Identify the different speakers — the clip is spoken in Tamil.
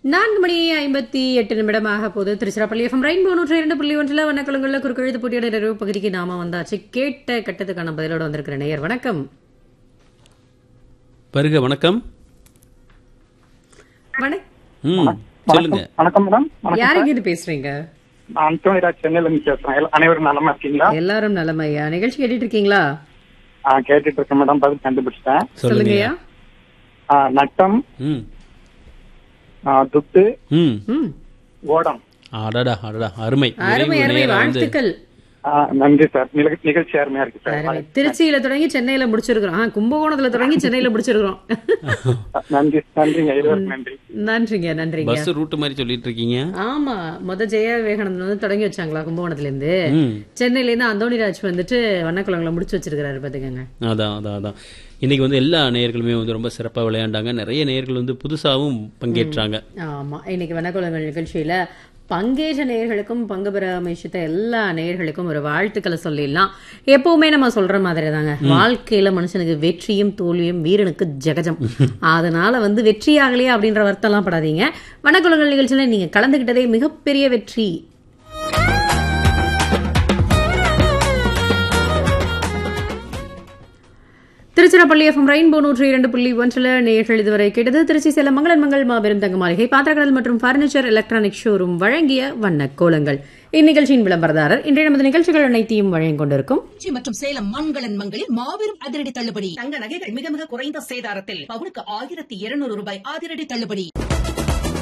Speaker 1: நான்கு மணி ஐம்பத்தி எட்டு நிமிடமாக போது திருச்சிராப்பள்ளி எஃப்எம் ரெயின்போ நூற்றி இரண்டு புள்ளி ஒன்றில் வண்ணக்குளங்களில் குறுக்கெழுத்து போட்டியோட நிறைவு பகுதிக்கு நாம வந்தாச்சு கேட்ட கட்டத்துக்கான பதிலோட வந்திருக்கிற நேயர் வணக்கம்
Speaker 2: வருக வணக்கம்
Speaker 1: வணக்கம்
Speaker 2: ம் சொல்லுங்க
Speaker 3: வணக்கம் மேடம் வணக்கம்
Speaker 1: யாருங்க இது பேசுறீங்க
Speaker 3: நான் அந்தோனிராஜ் சென்னையில இருந்து பேசுறேன் எல்லா- அனைவரும் நலமா இருக்கீங்களா
Speaker 1: எல்லாரும் நலமையா நிகழ்ச்சி கேட்டுட்டு இருக்கீங்களா
Speaker 3: ஆ, கேட்டுட்டு இருக்கேன் மேடம் பதில் கண்டுபிடிச்சிட்டேன்
Speaker 2: சொல்லுங்க
Speaker 1: சொல்லுங்கய்யா
Speaker 3: ஆ, நட்டம்
Speaker 2: ம்
Speaker 3: ஆ, துட்டு
Speaker 2: ம்
Speaker 1: ம்
Speaker 3: ஓடம்
Speaker 2: அடடா அடடா அருமை
Speaker 1: அருமை
Speaker 2: நிறைவு
Speaker 1: அருமை
Speaker 2: நேரம் வந்து
Speaker 1: வாழ்த்துக்கள்
Speaker 3: ஆ, நன்றி சார் நிக- நிகழ்ச்சி அருமையா இருக்கு சார்
Speaker 1: அருமை திருச்சியில தொடங்கி சென்னையில முடிச்சிருக்கிறோம் ஆ, கும்பகோணத்துல தொடங்கி சென்னையில முடிச்சிருக்கிறோம்
Speaker 3: நன்றி நன்றிங்க இருவருக்கும் நன்றி
Speaker 1: நன்றிங்க நன்றிங்க
Speaker 2: பஸ் ரூட் மாதிரி சொல்லிட்டு இருக்கீங்க
Speaker 1: ஆமா முத ஜெய விவேகானந்தன் வந்து தொடங்கி வச்சாங்களா கும்பகோணத்துல இருந்து
Speaker 2: ம்
Speaker 1: சென்னையில இருந்து அந்தோணிராஜ் வந்துட்டு வண்ணக்குளங்களை முடிச்சு வச்சிருக்காரு பாத்துக்கங்க
Speaker 2: அதான் அதான் அதான் இன்னைக்கு வந்து எல்லா நேயர்களுமே வந்து ரொம்ப சிறப்பாக விளையாண்டாங்க நிறைய நேயர்கள் வந்து புதுசாகவும் பங்கேற்றாங்க
Speaker 1: ஆமா இன்னைக்கு வண்ணக்குளங்கள் நிகழ்ச்சியில பங்கேற்ற நேயர்களுக்கும் பங்கு பெற முயற்சித்த எல்லா நேயர்களுக்கும் ஒரு வாழ்த்துக்களை சொல்லிடலாம் எப்பவுமே நம்ம சொல்ற மாதிரி தாங்க வாழ்க்கையில மனுஷனுக்கு வெற்றியும் தோல்வியும் வீரனுக்கு ஜெகஜம் அதனால வந்து வெற்றி ஆகலையா அப்படின்ற வருத்தம்லாம் படாதீங்க வண்ணக்குளங்கள் நிகழ்ச்சியில நீங்க கலந்துகிட்டதே மிகப்பெரிய வெற்றி திருச்சிராப்பள்ளி எஃப்எம் ரெயின்போ நூற்றி இரண்டு புள்ளி ஒன்றில் நேர்கள் இதுவரை கேட்டது திருச்சி சேலம் மங்களன் மங்கள் மாபெரும் தங்க மாளிகை பாத்திரக்கடல் மற்றும் பர்னிச்சர் எலக்ட்ரானிக் ஷோரூம் வழங்கிய வண்ண கோலங்கள் இந்நிகழ்ச்சியின் விளம்பரதாரர் இன்றைய நமது நிகழ்ச்சிகள் அனைத்தையும் வழங்கிக் கொண்டிருக்கும்
Speaker 4: திருச்சி மற்றும் சேலம் மங்களன் மங்களில் மாபெரும் அதிரடி தள்ளுபடி தங்க நகைகள் மிக மிக குறைந்த சேதாரத்தில் பவுனுக்கு ஆயிரத்தி இருநூறு ரூபாய் அதிரடி தள்ளுபடி